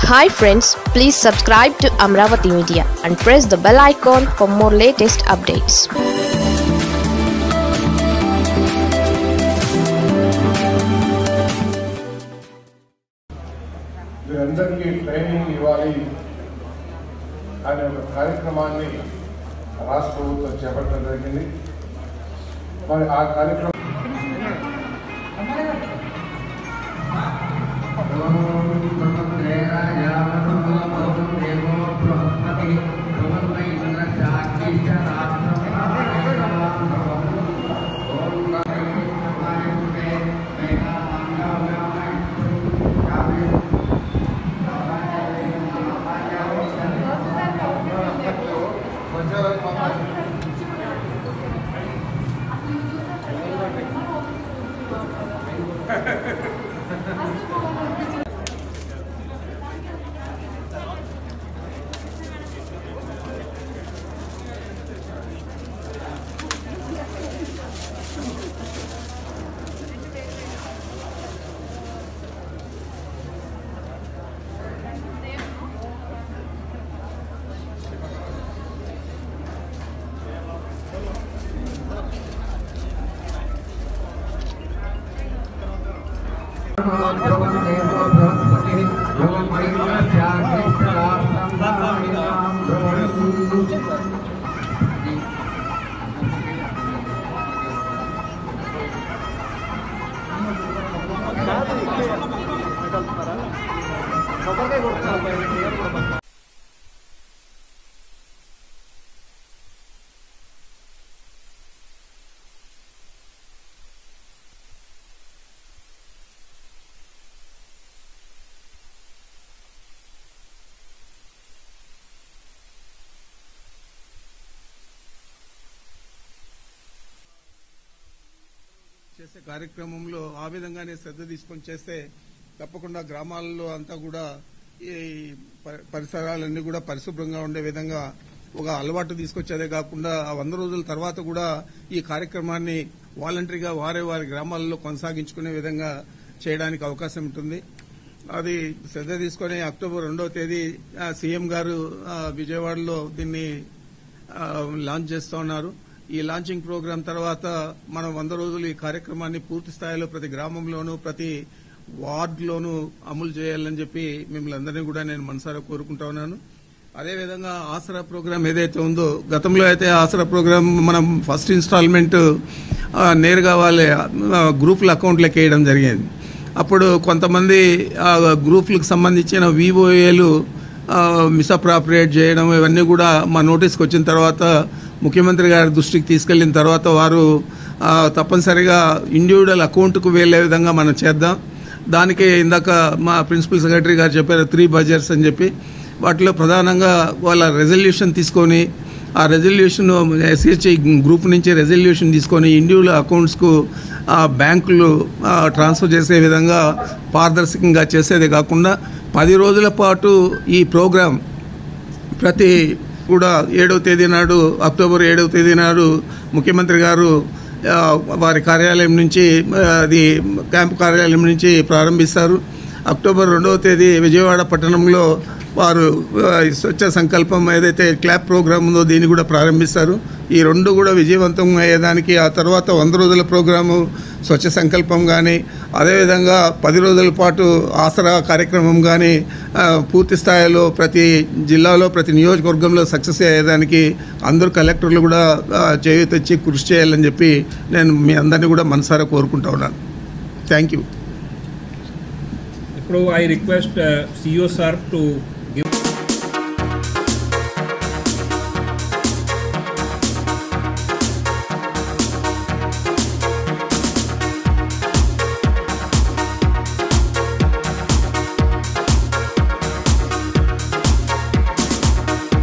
hi friends please subscribe to Amaravati media and press the bell icon for more latest updates వీరందరికీ training ఇవ్వాలి అనే ఒక కార్యక్రమాన్ని రాష్ట్ర ప్రభుత్వం చేపట్టడం జరిగింది మరి ఆ కార్యక్రమం చేసే కార్యక్రమంలో ఆ విధంగానే శ్రద్ధ తీసుకొని చేస్తే తప్పకుండా గ్రామాల్లో అంతా కూడా ఈ ప- పరిసరాలన్నీ కూడా పరిశుభ్రంగా ఉండే విధంగా ఒక అలవాటు తీసుకొచ్చేదే కాకుండా ఆ వంద రోజుల తర్వాత కూడా ఈ కార్యక్రమాన్ని వాలంటరీగా వారే వారి గ్రామాల్లో కొనసాగించుకునే విధంగా చేయడానికి అవకాశం ఉంటుంది అది శ్రద్ధ తీసుకొని అక్టోబర్ రెండవ తేదీ ఆ, సీఎం గారు ఆ, విజయవాడలో దీన్ని ఆ, లాంచ్ చేస్తూ ఉన్నారు ఈ లాంచింగ్ ప్రోగ్రాం తర్వాత మనం వంద రోజులు ఈ కార్యక్రమాన్ని పూర్తి స్థాయిలో ప్రతి గ్రామంలోనూ ప్రతి వార్డులోనూ అమలు చేయాలని చెప్పి మిమ్మల్ని అందరినీ కూడా నేను మనసారా కోరుకుంటా ఉన్నాను అదేవిధంగా ఆసరా ప్రోగ్రాం ఏదైతే ఉందో గతంలో అయితే ఆసరా ప్రోగ్రాం మనం ఫస్ట్ ఇన్స్టాల్మెంట్ ఆ, నేరుగా వాళ్ళ ఆ, గ్రూపుల అకౌంట్లోకి వేయడం జరిగింది అప్పుడు కొంతమంది ఆ గ్రూపులకు సంబంధించిన వివోఏలు మిస్అప్రాప్రియేట్ చేయడం ఇవన్నీ కూడా మా నోటీస్కి వచ్చిన తర్వాత ముఖ్యమంత్రి గారి దృష్టికి తీసుకెళ్లిన తర్వాత వారు ఆ, తప్పనిసరిగా ఇండివిజువల్ అకౌంట్కు వెళ్లే విధంగా మనం చేద్దాం దానికి ఇందాక మా ప్రిన్సిపల్ సెక్రటరీ గారు చెప్పారు త్రీ బడ్జెట్స్ అని చెప్పి వాటిలో ప్రధానంగా వాళ్ళ రెజల్యూషన్ తీసుకొని ఆ రెజల్యూషన్ ఎస్హెచ్ఐ గ్రూప్ నుంచి రెజల్యూషన్ తీసుకొని ఇండివిజువల్ అకౌంట్స్కు ఆ బ్యాంకులు ఆ, ట్రాన్స్ఫర్ చేసే విధంగా పారదర్శకంగా చేసేదే కాకుండా పది రోజుల పాటు ఈ ప్రోగ్రాం ప్రతి కూడా ఏడవ తేదీ నాడు అక్టోబర్ ఏడవ తేదీ నాడు ముఖ్యమంత్రి గారు ఆ, వారి కార్యాలయం నుంచి ఆ, అది క్యాంపు కార్యాలయం నుంచి ప్రారంభిస్తారు అక్టోబర్ రెండవ తేదీ విజయవాడ పట్టణంలో వారు ఆ, ఈ స్వచ్ఛ సంకల్పం ఏదైతే క్లాప్ ప్రోగ్రామ్ ఉందో దీన్ని కూడా ప్రారంభిస్తారు ఈ రెండు కూడా విజయవంతం అయ్యేదానికి ఆ తర్వాత వంద రోజుల ప్రోగ్రాము స్వచ్ఛ సంకల్పం కానీ అదేవిధంగా పది రోజుల పాటు ఆసరా కార్యక్రమం కానీ ఆ, పూర్తి స్థాయిలో ప్రతి జిల్లాలో ప్రతి నియోజకవర్గంలో సక్సెస్ అయ్యేదానికి అందరూ కలెక్టర్లు కూడా ఆ, చేయూతొచ్చి కృషి చేయాలని చెప్పి నేను మీ అందరినీ కూడా మనసారా కోరుకుంటా ఉన్నాను థ్యాంక్ యూ ఇప్పుడు I request CO sir to